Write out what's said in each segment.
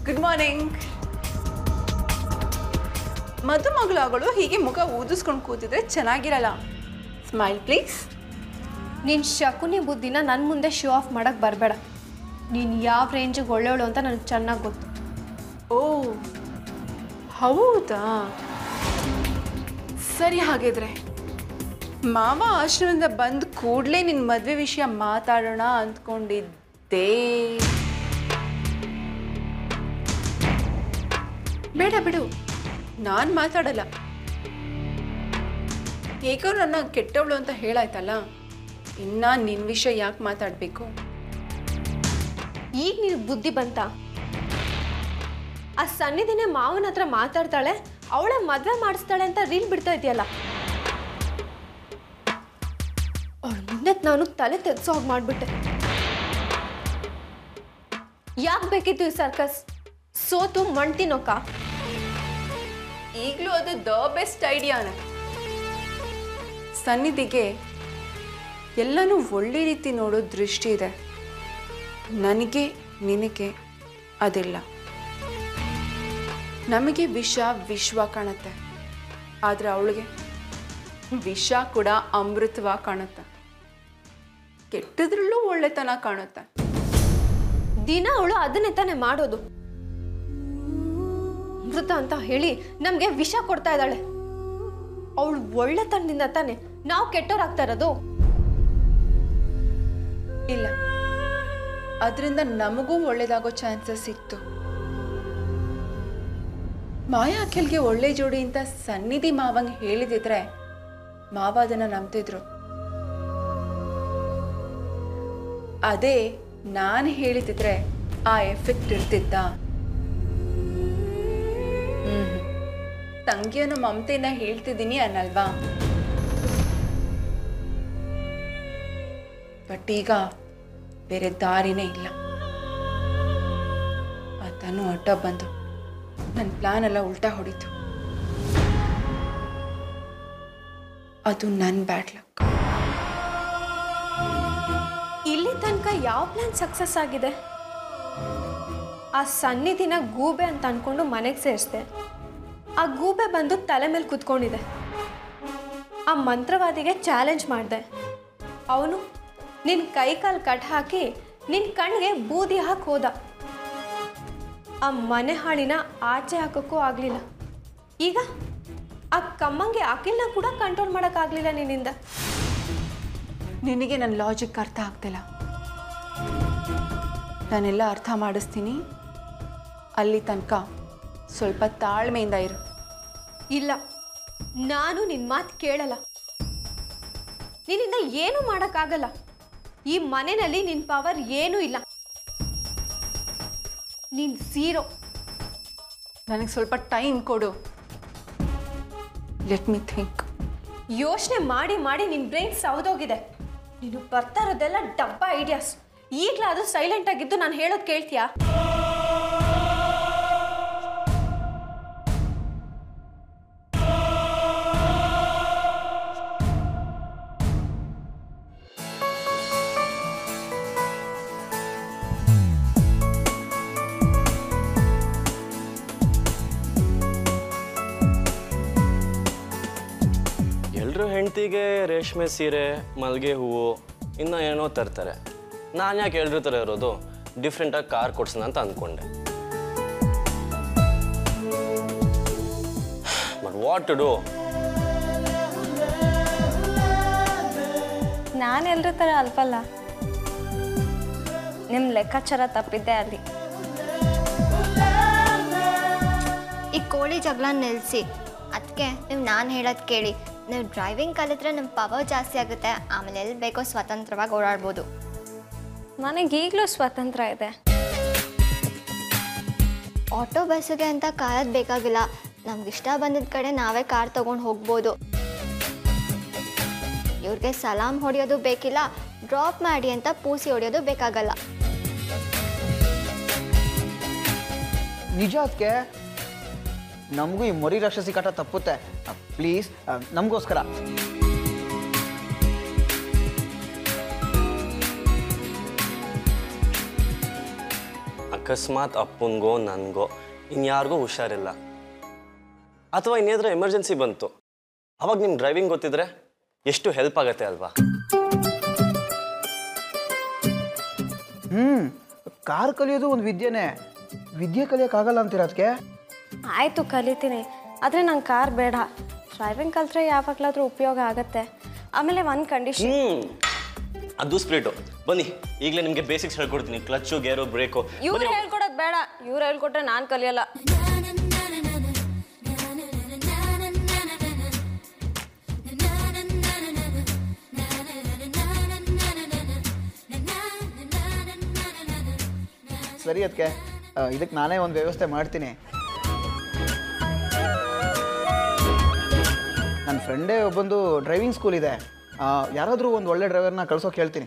good morning ಮದುಮಗಳಾಗಳು ಹೀಗೆ ಮುಖ ಊದಿಸ್ಕೊಂಡು ಕೂತಿದ್ರೆ ಚೆನ್ನಾಗಿರಲ್ಲ ಸ್ಮೈಲ್ ಪ್ಲೀಸ್ ನಿನ್ನ ಶಕುನಿ ಬುದ್ಧಿನ ನನ್ನ ಮುಂದೆ ಶೋ ಆಫ್ ಮಾಡೋಕ್ಕೆ ಬರಬೇಡ ನೀನು ಯಾವ ರೇಂಜಿಗೆ ಒಳ್ಳೆಯವಳು ಅಂತ ನನಗೆ ಚೆನ್ನಾಗಿ ಗೊತ್ತು ಓ ಹೌದಾ ಸರಿ ಹಾಗಿದ್ರೆ ಮಾವ ಆಶ್ರಮದಿಂದ ಬಂದ ಕೂಡಲೇ ನಿನ್ನ ಮದುವೆ ವಿಷಯ ಮಾತಾಡೋಣ ಅಂದ್ಕೊಂಡಿದ್ದೆ ಬೇಡ ಬಿಡು ನಾನು ಮಾತಾಡಲ್ಲ ಹೇಗೋ ನನ್ನ ಕೆಟ್ಟವಳು ಅಂತ ಹೇಳಾಯ್ತಲ್ಲ ಇನ್ನ ನಿನ್ನ ವಿಷಯ ಯಾಕೆ ಮಾತಾಡಬೇಕು ಈಗ ನೀನು ಬುದ್ಧಿ ಬಂತ ಆ ಸನ್ನಿಧಿನೇ ಮಾವನ ಹತ್ರ ಮಾತಾಡ್ತಾಳೆ ಅವಳ ಮದುವೆ ಮಾಡಿಸ್ತಾಳೆ ಅಂತ ರೀಲ್ ಬಿಡ್ತಾ ಇದೆಯಲ್ಲ ಅವಳ ಮುಂದೆ ನಾನು ತಲೆ ತೆಗ್ಸೋ ಹಾಗೆ ಮಾಡಿಬಿಟ್ಟೆ ಯಾಕೆ ಬೇಕಿತ್ತು ಈ ಸರ್ಕಸ್ ಸೋತು ಮಣ್ ತಿನ್ನೋಕ ಈಗಲೂ ಅದು ದ ಬೆಸ್ಟ್ ಐಡಿಯಾನೆ ಸನ್ನಿಧಿಗೆ ಎಲ್ಲನೂ ಒಳ್ಳೆ ರೀತಿ ನೋಡೋ ದೃಷ್ಟಿ ಇದೆ ನನಗೆ ನಿನಗೆ ಅದಿಲ್ಲ ನಮಗೆ ವಿಷ ವಿಶ್ವ ಕಾಣುತ್ತೆ ಆದರೆ ಅವಳಿಗೆ ವಿಷ ಕೂಡ ಅಮೃತವಾಗಿ ಕಾಣುತ್ತೆ ಕೆಟ್ಟದ್ರಲ್ಲೂ ಒಳ್ಳೆತನ ಕಾಣುತ್ತೆ ದಿನ ಅವಳು ಅದನ್ನೇ ತಾನೇ ಮಾಡೋದು ಅಮೃತ ಅಂತ ಹೇಳಿ ನಮಗೆ ವಿಷ ಕೊಡ್ತಾ ಇದ್ದಾಳೆ ಅವಳು ಒಳ್ಳೆತನದಿಂದ ತಾನೆ ನಾವು ಕೆಟ್ಟೋರಾಗ್ತಾ ಇರೋದು ಇಲ್ಲ ಅದರಿಂದ ನಮಗೂ ಒಳ್ಳೇದಾಗೋ ಚಾನ್ಸಸ್ ಇತ್ತು ಮಾಯಾ ಅಖಿಲ್ಗೆ ಒಳ್ಳೆ ಜೋಡಿ ಅಂತ ಸನ್ನಿಧಿ ಮಾವಂಗ್ ಹೇಳಿದಿದ್ರೆ ಮಾವ ಅದನ್ನ ನಂಬ್ತಿದ್ರು ಅದೇ ನಾನು ಹೇಳಿದಿದ್ರೆ ಆ ಎಫೆಕ್ಟ್ ಇರ್ತಿತ್ತ ಹ್ಮ್ ತಂಗಿಯನ್ನು ಮಮತೆನ ಹೇಳ್ತಿದ್ದೀನಿ ಅನ್ನಲ್ವಾ ಬಟ್ ಈಗ ಬೇರೆ ದಾರಿನೇ ಇಲ್ಲ ಆತನು ಅಡ್ಡ ಬಂದು ನನ್ನ ಪ್ಲಾನ್ ಎಲ್ಲ ಉಲ್ಟಾ ಹೊಡಿತು ಅದು ನನ್ನ ಬ್ಯಾಡ್ ಲಕ್ ಇಲ್ಲಿ ತನಕ ಯಾವ ಪ್ಲಾನ್ ಸಕ್ಸಸ್ ಆಗಿದೆ ಆ ಸನ್ನಿಧಿನ ಗೂಬೆ ಅಂತ ಅನ್ಕೊಂಡು ಮನೆಗೆ ಸೇರಿಸ್ದೆ ಆ ಗೂಬೆ ಬಂದು ತಲೆ ಮೇಲೆ ಕುತ್ಕೊಂಡಿದೆ ಆ ಮಂತ್ರವಾದಿಗೆ ಚಾಲೆಂಜ್ ಮಾಡಿದೆ ಅವನು ನಿನ್ನ ಕೈ ಕಾಲು ಕಟ್ ಹಾಕಿ ನಿನ್ನ ಕಣ್ಣಿಗೆ ಬೂದಿ ಹಾಕಿ ಹೋದ ಆ ಮನೆ ಹಾಳಿನ ಆಚೆ ಹಾಕೋಕ್ಕೂ ಆಗಲಿಲ್ಲ ಈಗ ಆ ಕಮ್ಮಂಗೆ ಅಖಿಲ್ನ ಕೂಡ ಕಂಟ್ರೋಲ್ ಮಾಡೋಕ್ಕಾಗಲಿಲ್ಲ ನಿನ್ನಿಂದ ನಿನಗೆ ನನ್ನ ಲಾಜಿಕ್ ಅರ್ಥ ಆಗ್ತಿಲ್ಲ ನಾನೆಲ್ಲ ಅರ್ಥ ಮಾಡಿಸ್ತೀನಿ ಅಲ್ಲಿ ತನಕ ಸ್ವಲ್ಪ ತಾಳ್ಮೆಯಿಂದ ಇರು ಇಲ್ಲ ನಾನು ನಿನ್ನ ಮಾತು ಕೇಳಲ್ಲ ನಿನ್ನಿಂದ ಏನೂ ಮಾಡೋಕ್ಕಾಗಲ್ಲ ಈ ಮನೆಯಲ್ಲಿ ನಿನ್ನ ಪವರ್ ಏನೂ ಇಲ್ಲ ನೀನು ಝೀರೋ ನನಗೆ ಸ್ವಲ್ಪ ಟೈಮ್ ಕೊಡು ಲೆಟ್ ಮಿ ಥಿಂಕ್ ಯೋಚನೆ ಮಾಡಿ ಮಾಡಿ ನಿನ್ನ ಬ್ರೈನ್ ಸೌದೋಗಿದೆ ನೀನು ಬರ್ತಾ ಇರೋದೆಲ್ಲ ಡಬ್ಬ ಐಡಿಯಾಸ್ ಈಗಲಾದರೂ ಸೈಲೆಂಟ್ ಆಗಿದ್ದು ನಾನು ಹೇಳೋದು ಕೇಳ್ತೀಯಾ ಎಲ್ಲರೂ ಹೆಂಡ್ತಿಗೆ ರೇಷ್ಮೆ ಸೀರೆ ಮಲ್ಲಿಗೆ ಹೂವು ಇನ್ನೂ ಏನೋ ತರ್ತಾರೆ ನಾನು ಯಾಕೆ ಎಲ್ರ ಥರ ಇರೋದು ಡಿಫ್ರೆಂಟಾಗಿ ಕಾರ್ ಕೊಡ್ಸೋಣ ಅಂತ ಅಂದ್ಕೊಂಡೆ ಬಟ್ ವಾಟ್ ಟು ಡೂ ನಾನು ಎಲ್ರ ಥರ ಅಲ್ಪಲ್ಲ ನಿಮ್ಮ ಲೆಕ್ಕಾಚಾರ ತಪ್ಪಿದ್ದೆ ಅಲ್ಲಿ ಈ ಕೋಳಿ ಜಗಳ ನಿಲ್ಲಿಸಿ ಅದಕ್ಕೆ ನೀವು ನಾನು ಹೇಳೋದು ಕೇಳಿ ನೀವು ಡ್ರೈವಿಂಗ್ ಕಲಿತ್ರೆ ನಿಮ್ಮ ಪವರ್ ಜಾಸ್ತಿ ಆಗುತ್ತೆ ಆಮೇಲೆ ಎಲ್ಲಿ ಬೇಕೋ ಸ್ವತಂತ್ರವಾಗಿ ಓಡಾಡ್ಬೋದು ನನಗೀಗಲೂ ಸ್ವಾತಂತ್ರ್ಯ ಇದೆ ಆಟೋ ಬಸ್ಸಿಗೆ ಅಂತ ಕಾಯೋದು ಬೇಕಾಗಿಲ್ಲ ನಮ್ಗೆ ಇಷ್ಟ ಬಂದಿದ್ದ ಕಡೆ ನಾವೇ ಕಾರ್ ತೊಗೊಂಡು ಹೋಗ್ಬೋದು ಇವ್ರಿಗೆ ಸಲಾಮ್ ಹೊಡೆಯೋದು ಬೇಕಿಲ್ಲ ಡ್ರಾಪ್ ಮಾಡಿ ಅಂತ ಪೂಸಿ ಹೊಡೆಯೋದು ಬೇಕಾಗಲ್ಲ ನಿಜ ಅದಕ್ಕೆ ನಮಗೂ ಈ ಮರಿ ರಾಕ್ಷಸಿ ಕಾಟ ತಪ್ಪುತ್ತೆ ಪ್ಲೀಸ್ ನಮಗೋಸ್ಕರ ಅಕಸ್ಮಾತ್ ಅಪ್ಪನಿಗೋ ನನಗೋ ಇನ್ಯಾರಿಗೂ ಹುಷಾರಿಲ್ಲ ಅಥವಾ ಇನ್ನೇದ್ರ ಎಮರ್ಜೆನ್ಸಿ ಬಂತು ಅವಾಗ ನಿಮ್ಗೆ ಡ್ರೈವಿಂಗ್ ಗೊತ್ತಿದ್ರೆ ಎಷ್ಟು ಹೆಲ್ಪ್ ಆಗುತ್ತೆ ಅಲ್ವಾ ಹ್ಞೂ ಕಾರ್ ಕಲಿಯೋದು ಒಂದು ವಿದ್ಯೆನೇ ವಿದ್ಯೆ ಕಲಿಯೋಕ್ಕಾಗಲ್ಲ ಅಂತೀರ ಅದಕ್ಕೆ ಆಯಿತು ಕಲಿತೀನಿ ಆದರೆ ನಂಗೆ ಕಾರ್ ಬೇಡ ಡ್ರೈವಿಂಗ್ ಕಲ್ತ್ರೆ ಯಾವಾಗಲಾದ್ರೂ ಉಪಯೋಗ ಆಗತ್ತೆ ಆಮೇಲೆ ಒಂದು ಕಂಡೀಷನ್ ಹ್ಮ್ ಅದು ಸ್ಪ್ರಿಟು ಬನ್ನಿ ಈಗಲೇ ನಿಮಗೆ ಬೇಸಿಕ್ಸ್ ಹೇಳ್ಕೊಡ್ತೀನಿ ಕ್ಲಚ್ಚು ಗೇರು ಬ್ರೇಕು ಇವ್ರು ಹೇಳ್ಕೊಡೋದು ಬೇಡ ಇವ್ರು ಹೇಳ್ಕೊಟ್ರೆ ನಾನು ಕಲಿಯಲ್ಲ ಸರಿ ಅದಕ್ಕೆ ಇದಕ್ಕೆ ನಾನೇ ಒಂದು ವ್ಯವಸ್ಥೆ ಮಾಡ್ತೀನಿ ನನ್ನ ಫ್ರೆಂಡೇ ಒಬ್ಬಂದು ಡ್ರೈವಿಂಗ್ ಸ್ಕೂಲ್ ಇದೆ ಆ, ಯಾರಾದರೂ ಒಂದು ಒಳ್ಳೆ ಡ್ರೈವರ್ನ ಕಳ್ಸೋಕೆ ಹೇಳ್ತೀನಿ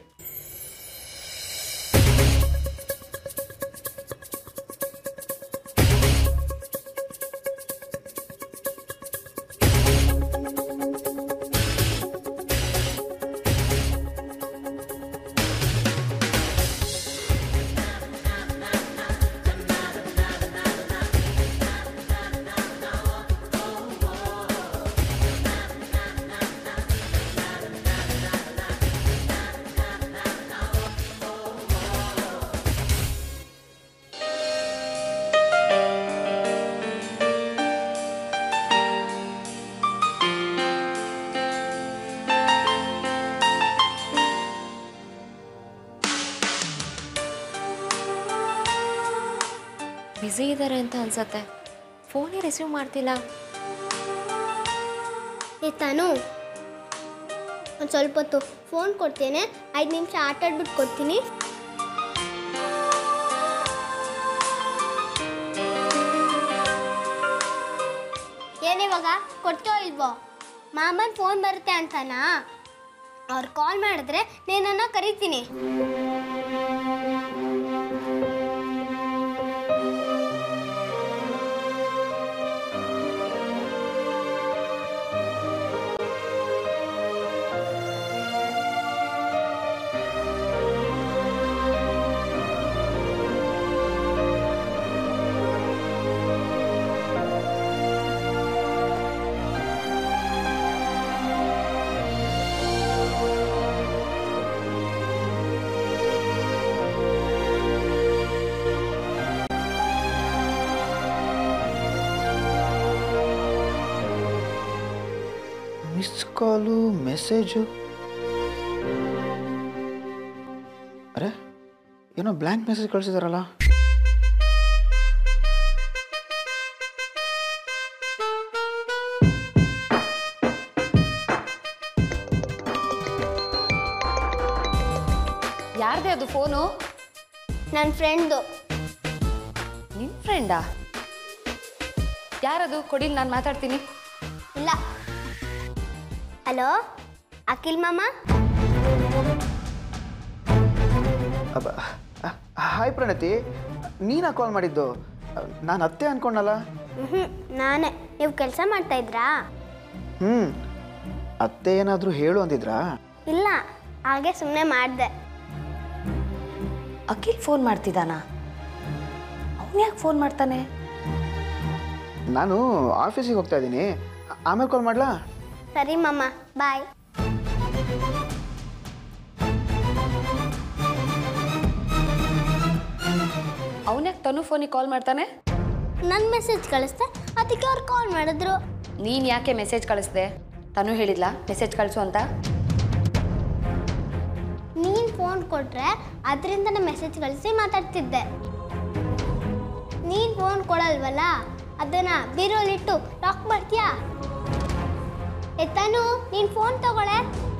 ಬ್ಯುಸಿ ಇದ್ದಾರೆ ಅಂತ ಅನ್ಸತ್ತೆ ಫೋನೇ ರಿಸೀವ್ ಮಾಡ್ತಿಲ್ಲ ಏ ತಾನು ಒಂದು ಸ್ವಲ್ಪ ಹೊತ್ತು ಫೋನ್ ಕೊಡ್ತೇನೆ ಐದು ನಿಮಿಷ ಆಟ ಆಡ್ಬಿಟ್ಟು ಕೊಡ್ತೀನಿ ಏನಿವಾಗ ಕೊಡ್ತೋ ಇಲ್ವೋ ಮಾಮನ್ ಫೋನ್ ಬರುತ್ತೆ ಅಂತನಾ ಅವ್ರು ಕಾಲ್ ಮಾಡಿದ್ರೆ ನೀನನ್ನ ಕರಿತೀನಿ ಮಿಸ್ ಕಾಲು ಮೆಸೇಜು ಅರೆ ಏನೋ ಬ್ಲ್ಯಾಂಕ್ ಮೆಸೇಜ್ ಕಳಿಸಿದಾರಲ್ಲ ಯಾರ್ದೇ ಅದು ಫೋನು ನನ್ನ ಫ್ರೆಂಡ್ದು ನಿಮ್ಮ ಫ್ರೆಂಡಾ ಯಾರದು ಕೊಡಿಲ್ ನಾನು ಮಾತಾಡ್ತೀನಿ ಇಲ್ಲ ಹಲೋ ಅಖಿಲ್ ಮಾಮ ಅಬ್ಬ ಹಾಯ್ ಪ್ರಣತಿ ನೀನಾ ಕಾಲ್ ಮಾಡಿದ್ದು ನಾನು ಅತ್ತೆ ಅನ್ಕೊಂಡಲ್ಲ ಹ್ಞೂ ನಾನೇ ನೀವು ಕೆಲಸ ಮಾಡ್ತಾ ಇದ್ರಾ ಹ್ಞೂ ಅತ್ತೆ ಏನಾದರೂ ಹೇಳು ಅಂದಿದ್ರಾ ಇಲ್ಲ ಹಾಗೆ ಸುಮ್ಮನೆ ಮಾಡಿದೆ ಅಖಿಲ್ ಫೋನ್ ಮಾಡ್ತಿದ್ದಾನ ಅವನು ಯಾಕೆ ಫೋನ್ ಮಾಡ್ತಾನೆ ನಾನು ಆಫೀಸಿಗೆ ಹೋಗ್ತಾ ಇದ್ದೀನಿ ಆಮೇಲೆ ಕಾಲ್ ಮಾಡಲಾ ಸರಿ ಮಾಮ ಬಾಯ್ ಅವನ್ಯಾಕೆ ತನು ಫೋನಿಗೆ ಕಾಲ್ ಮಾಡ್ತಾನೆ ನನ್ನ ಮೆಸೇಜ್ ಕಳಿಸ್ದೆ ಅದಕ್ಕೆ ಅವ್ರು ಕಾಲ್ ಮಾಡಿದ್ರು ನೀನು ಯಾಕೆ ಮೆಸೇಜ್ ಕಳಿಸ್ದೆ ತನು ಹೇಳಿದ್ಲಾ ಮೆಸೇಜ್ ಕಳಿಸು ಅಂತ ನೀನು ಫೋನ್ ಕೊಟ್ರೆ ಅದರಿಂದನೇ ಮೆಸೇಜ್ ಕಳಿಸಿ ಮಾತಾಡ್ತಿದ್ದೆ ನೀನು ಫೋನ್ ಕೊಡಲ್ವಲ್ಲ ಅದನ್ನ ಬೀರೋಲಿಟ್ಟು ಲಾಕ್ ಮಾಡ್ತೀಯಾ ಎತ್ತಾನು ನೀನು ಫೋನ್ ತಗೊಳೆ